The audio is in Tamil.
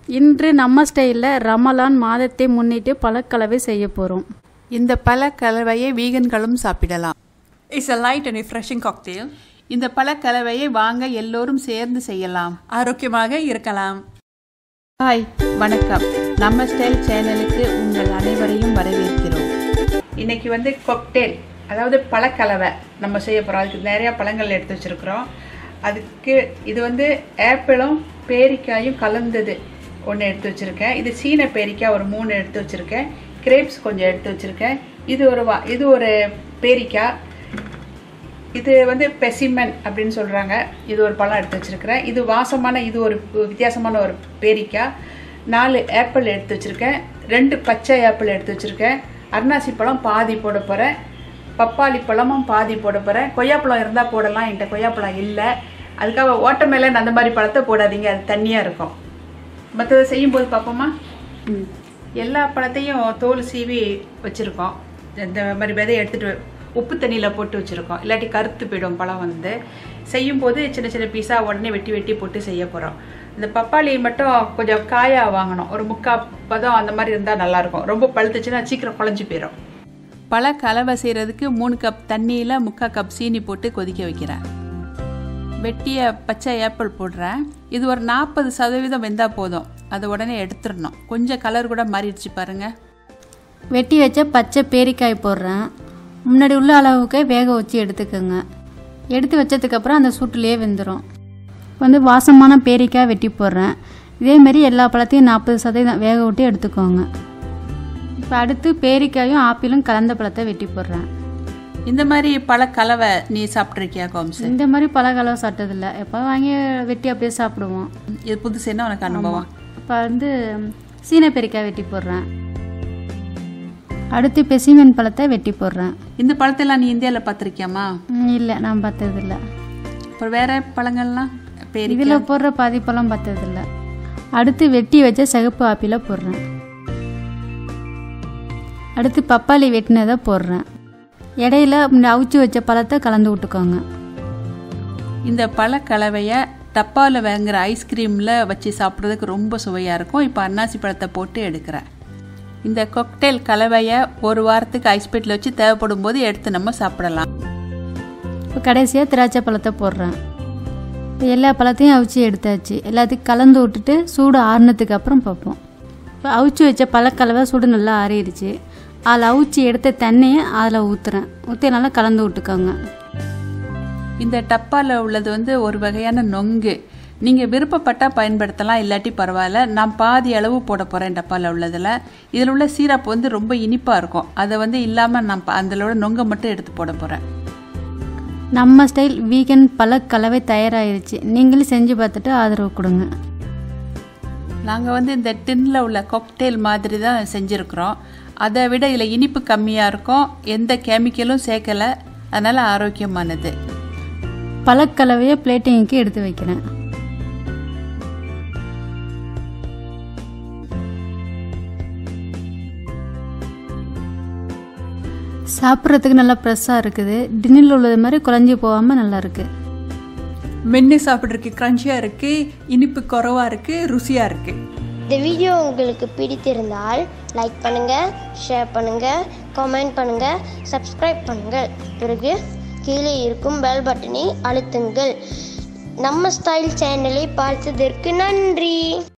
இன்று நம்ம ஸ்டைலில் ரமலான் மாதத்தை முன்னிட்டு பழக்கலவை செய்ய போகிறோம் இந்த பல கலவையை வீகன்களும் சாப்பிடலாம் It's a light and refreshing cocktail. இந்த பல கலவையை வாங்க எல்லோரும் சேர்ந்து செய்யலாம் ஆரோக்கியமாக இருக்கலாம் ஹாய் வணக்கம் நம்ம ஸ்டைல் சேனலுக்கு உங்கள் அனைவரையும் வரவேற்கிறோம் இன்னைக்கு வந்து கொக்டேல் அதாவது பழக்கலவை நம்ம செய்ய போகிறோம் அதுக்கு நிறையா பழங்கள் எடுத்து வச்சுருக்குறோம் அதுக்கு இது வந்து ஆப்பிளும் பேரிக்காயும் கலந்தது ஒன்று எடுத்து வச்சுருக்கேன் இது சீன பேரிக்காய் ஒரு மூணு எடுத்து வச்சுருக்கேன் கிரேப்ஸ் கொஞ்சம் எடுத்து வச்சுருக்கேன் இது ஒரு வா இது ஒரு பேரிக்காய் இது வந்து பெசிமன் அப்படின்னு சொல்கிறாங்க இது ஒரு பழம் எடுத்து வச்சுருக்கிறேன் இது வாசமான இது ஒரு வித்தியாசமான ஒரு பேரிக்காய் நாலு ஆப்பிள் எடுத்து வச்சுருக்கேன் ரெண்டு பச்சை ஆப்பிள் எடுத்து வச்சுருக்கேன் அருணாசி பழம் பாதி போட போகிறேன் பப்பாளி பழமும் பாதி போட போகிறேன் கொய்யாப்பழம் இருந்தால் போடலாம் என்கிட்ட கொய்யாப்பழம் இல்லை அதுக்காக வாட்டர்மெலன் அந்த மாதிரி பழத்தை போடாதீங்க அது தண்ணியாக இருக்கும் மற்றதை செய்யும்போது பார்ப்போமா எல்லா பழத்தையும் தோல் சீவி வச்சுருக்கோம் இந்த மாதிரி விதையை எடுத்துகிட்டு உப்பு தண்ணியில் போட்டு வச்சுருக்கோம் இல்லாட்டி கருத்து போயிடும் பழம் வந்து செய்யும்போது சின்ன சின்ன பீஸாக உடனே வெட்டி வெட்டி போட்டு செய்ய போகிறோம் இந்த பப்பாளி மட்டும் கொஞ்சம் காயாக வாங்கணும் ஒரு முக்கா பதம் அந்த மாதிரி இருந்தால் நல்லாயிருக்கும் ரொம்ப பழுத்துச்சுன்னா சீக்கிரம் குழஞ்சி போயிடும் பழ கலவை செய்கிறதுக்கு மூணு கப் தண்ணியில் முக்கால் கப் சீனி போட்டு கொதிக்க வைக்கிறேன் வெட்டிய பச்சை ஏப்பிள் போடுறேன் இது ஒரு நாற்பது சதவீதம் வெந்தால் போதும் அதை உடனே எடுத்துடணும் கொஞ்சம் கலர் கூட மாறிடுச்சு பாருங்கள் வெட்டி வச்ச பச்சை பேரிக்காய் போடுறேன் முன்னாடி உள்ள அளவுக்கு வேக வச்சு எடுத்துக்கோங்க எடுத்து வச்சதுக்கப்புறம் அந்த சூட்டுலேயே வெந்துடும் வந்து வாசமான பேரிக்காய் வெட்டி போடுறேன் இதேமாரி எல்லா பழத்தையும் நாற்பது சதவீதம் வேக விட்டு எடுத்துக்கோங்க இப்போ அடுத்து பேரிக்காயும் ஆப்பிளும் கலந்த பழத்தை வெட்டி போடுறேன் இந்த மாதிரி பழ கலவை நீ சாப்பிட்ருக்கியா கோம்ஸ் இந்த மாதிரி பழக்கலவை சாப்பிட்டதில்ல எப்போ வாங்கி வெட்டி அப்படியே சாப்பிடுவோம் இது புதுசு என்ன உனக்கு அனுபவம் இப்போ வந்து சீன பேரிக்காய் வெட்டி போடுறேன் அடுத்து பெசிமென் பழத்தை வெட்டி போடுறேன் இந்த பழத்தெல்லாம் நீ இந்தியாவில் பார்த்துருக்கியாமா இல்லை நான் பார்த்ததில்ல அப்புறம் வேற பழங்கள்லாம் பேரி இதில் போடுற பாதிப்பெல்லாம் பார்த்ததில்ல அடுத்து வெட்டி வச்ச சிகப்பு ஆப்பிளை போடுறேன் அடுத்து பப்பாளி வெட்டினதை போடுறேன் இடையில இந்த அவிச்சு வச்ச பழத்தை கலந்து விட்டுக்கோங்க இந்த பழ கலவையை டப்பாவில் வாங்குற ஐஸ்கிரீமில் வச்சு சாப்பிட்றதுக்கு ரொம்ப சுவையாக இருக்கும் இப்போ அன்னாசி பழத்தை போட்டு எடுக்கிறேன் இந்த கொக்டெயில் கலவையை ஒரு வாரத்துக்கு ஐஸ் பெட்டில் வச்சு தேவைப்படும் போது எடுத்து நம்ம சாப்பிடலாம் இப்போ கடைசியாக திராட்சை பழத்தை போடுறேன் இப்போ எல்லா பழத்தையும் அவிச்சு எடுத்தாச்சு எல்லாத்தையும் கலந்து விட்டுட்டு சூடு ஆறுனதுக்கு அப்புறம் பார்ப்போம் இப்போ அவிச்சு வச்ச பழக்கலவை சூடு நல்லா ஆறிடுச்சு அதில் அவிச்சு எடுத்த தண்ணியை அதில் ஊற்றுறேன் ஊற்றி நல்லா கலந்து விட்டுக்கோங்க இந்த டப்பாவில் உள்ளது வந்து ஒரு வகையான நொங்கு நீங்கள் விருப்பப்பட்டால் பயன்படுத்தலாம் இல்லாட்டி பரவாயில்ல நான் பாதி அளவு போட போகிறேன் டப்பாவில் உள்ளதில் இதில் உள்ள சீரப் வந்து ரொம்ப இனிப்பாக இருக்கும் அதை வந்து இல்லாமல் நான் ப- அதிலோட நொங்கை மட்டும் எடுத்து போட போகிறேன் நம்ம ஸ்டைல் வீகன் பல கலவை தயாராகிருச்சு நீங்களும் செஞ்சு பார்த்துட்டு ஆதரவு கொடுங்க நாங்கள் வந்து இந்த டின்னில் உள்ள கொக்டெயில் மாதிரி தான் செஞ்சுருக்குறோம் அதை விட இதில் இனிப்பு கம்மியாக இருக்கும் எந்த கெமிக்கலும் சேர்க்கலை அதனால் ஆரோக்கியமானது பழக்கலவையை பிளேட்டிங்க்கு எடுத்து வைக்கிறேன் சாப்பிட்றதுக்கு நல்லா ஃப்ரெஷ்ஷாக இருக்குது டின்னில் உள்ளது மாதிரி குழஞ்சி போகாமல் நல்லா இருக்குது மென்று சாப்பிட்றதுக்கு க்ரன்ச்சியாக இருக்குது இனிப்பு குறவாக இருக்குது ருசியாக இருக்குது இந்த வீடியோ உங்களுக்கு பிடித்திருந்தால் லைக் பண்ணுங்க ஷேர் பண்ணுங்க கமெண்ட் பண்ணுங்க சப்ஸ்கிரைப் பண்ணுங்கள் பிறகு கீழே இருக்கும் பெல் பட்டனை அழுத்துங்கள் நம்ம ஸ்டைல் சேனலை பார்த்ததற்கு நன்றி